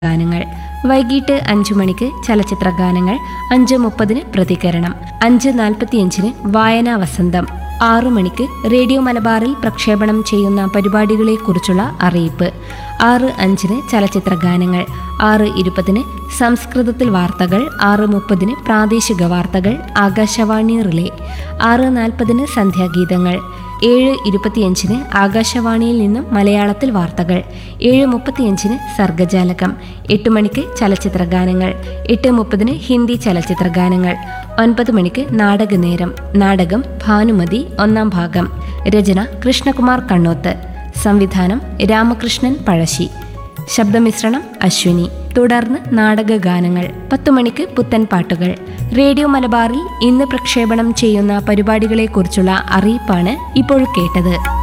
ഗാനങ്ങൾ വൈകിട്ട് അഞ്ചു മണിക്ക് ചലച്ചിത്ര ഗാനങ്ങൾ അഞ്ച് മുപ്പതിന് പ്രതികരണം അഞ്ച് നാൽപ്പത്തിയഞ്ചിന് വായനാ വസന്തം ആറു മണിക്ക് റേഡിയോ മലബാറിൽ പ്രക്ഷേപണം ചെയ്യുന്ന പരിപാടികളെക്കുറിച്ചുള്ള അറിയിപ്പ് ആറ് അഞ്ചിന് ചലച്ചിത്ര ഗാനങ്ങൾ ആറ് ഇരുപതിന് സംസ്കൃതത്തിൽ വാർത്തകൾ ആറ് മുപ്പതിന് പ്രാദേശിക വാർത്തകൾ ആകാശവാണി റിലേ ആറ് നാൽപ്പതിന് സന്ധ്യാഗീതങ്ങൾ ഏഴ് ഇരുപത്തിയഞ്ചിന് ആകാശവാണിയിൽ നിന്നും മലയാളത്തിൽ വാർത്തകൾ ഏഴ് മുപ്പത്തിയഞ്ചിന് സർഗജാലകം എട്ട് മണിക്ക് ചലച്ചിത്ര ഗാനങ്ങൾ എട്ട് മുപ്പതിന് ഹിന്ദി ചലച്ചിത്ര ഗാനങ്ങൾ ഒൻപത് മണിക്ക് നാടകനേരം നാടകം ഭാനുമതി ഒന്നാം ഭാഗം രചന കൃഷ്ണകുമാർ കണ്ണോത്ത് സംവിധാനം രാമകൃഷ്ണൻ പഴശ്ശി ശബ്ദമിശ്രണം അശ്വിനി തുടർന്ന് നാടകഗാനങ്ങൾ പത്തു മണിക്ക് പുത്തൻ പാട്ടുകൾ റേഡിയോ മലബാറിൽ ഇന്ന് പ്രക്ഷേപണം ചെയ്യുന്ന പരിപാടികളെക്കുറിച്ചുള്ള അറിയിപ്പാണ് ഇപ്പോൾ കേട്ടത്